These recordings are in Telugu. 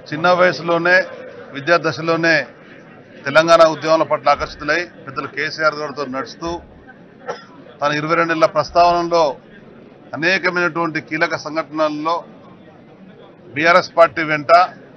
చిన్న వయసులోనే విద్యా దశలోనే తెలంగాణ ఉద్యమాల పట్ల ఆకర్షితులై పెద్దలు కేసీఆర్ గారితో నడుస్తూ తన ఇరవై రెండేళ్ల ప్రస్తావనలో అనేకమైనటువంటి కీలక సంఘటనల్లో బీఆర్ఎస్ పార్టీ వెంట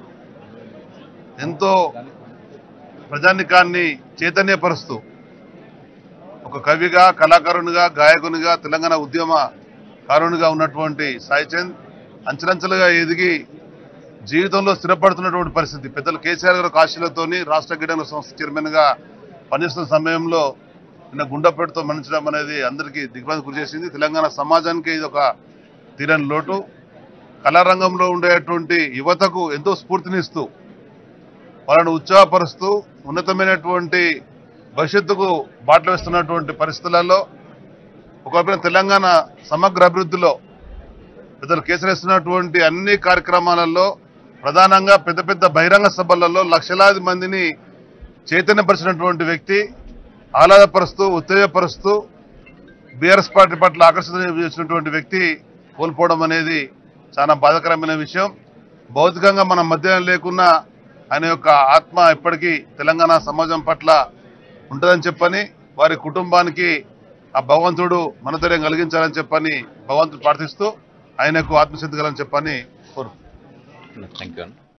ఎంతో ప్రజానికాన్ని చైతన్యపరుస్తూ ఒక కవిగా కళాకారునిగా గాయకునిగా తెలంగాణ ఉద్యమ కారునిగా ఉన్నటువంటి సాయిచంద్ అంచెలంచెలుగా ఎదిగి జీవితంలో స్థిరపడుతున్నటువంటి పరిస్థితి పెద్దలు కేసీఆర్ గారు కాశీలతోని రాష్ట్ర గిడంగ సంస్థ చైర్మన్ గా పనిచేస్తున్న సమయంలో నిన్న గుండెపేటతో మరణించడం అనేది అందరికీ దిగ్భ్రాంతి గురి చేసింది తెలంగాణ సమాజానికి ఇది ఒక తీరని లోటు కళారంగంలో ఉండేటువంటి యువతకు ఎంతో స్ఫూర్తినిస్తూ వాళ్ళను ఉత్సాహపరుస్తూ ఉన్నతమైనటువంటి భవిష్యత్తుకు బాటలు వేస్తున్నటువంటి పరిస్థితులలో ఒకవైపున తెలంగాణ సమగ్ర అభివృద్ధిలో పెద్దలు కేసరేస్తున్నటువంటి అన్ని కార్యక్రమాలలో ప్రధానంగా పెద్ద పెద్ద బహిరంగ సభలలో లక్షలాది మందిని చైతన్యపరిచినటువంటి వ్యక్తి ఆహ్లాదపరుస్తూ ఉత్తేజపరుస్తూ బీఆర్ఎస్ పార్టీ పట్ల ఆకర్షిత చేసినటువంటి వ్యక్తి కోల్పోవడం అనేది చాలా బాధాకరమైన విషయం భౌతికంగా మన మధ్య లేకున్నా ఆయన యొక్క ఆత్మ ఎప్పటికీ తెలంగాణ సమాజం పట్ల ఉంటుందని చెప్పని వారి కుటుంబానికి ఆ భగవంతుడు మనధైర్యం కలిగించాలని చెప్పని భగవంతుడు ప్రార్థిస్తూ ఆయనకు ఆత్మసిద్ధి కలని చెప్పని కోరు థ్యాంక్ యూ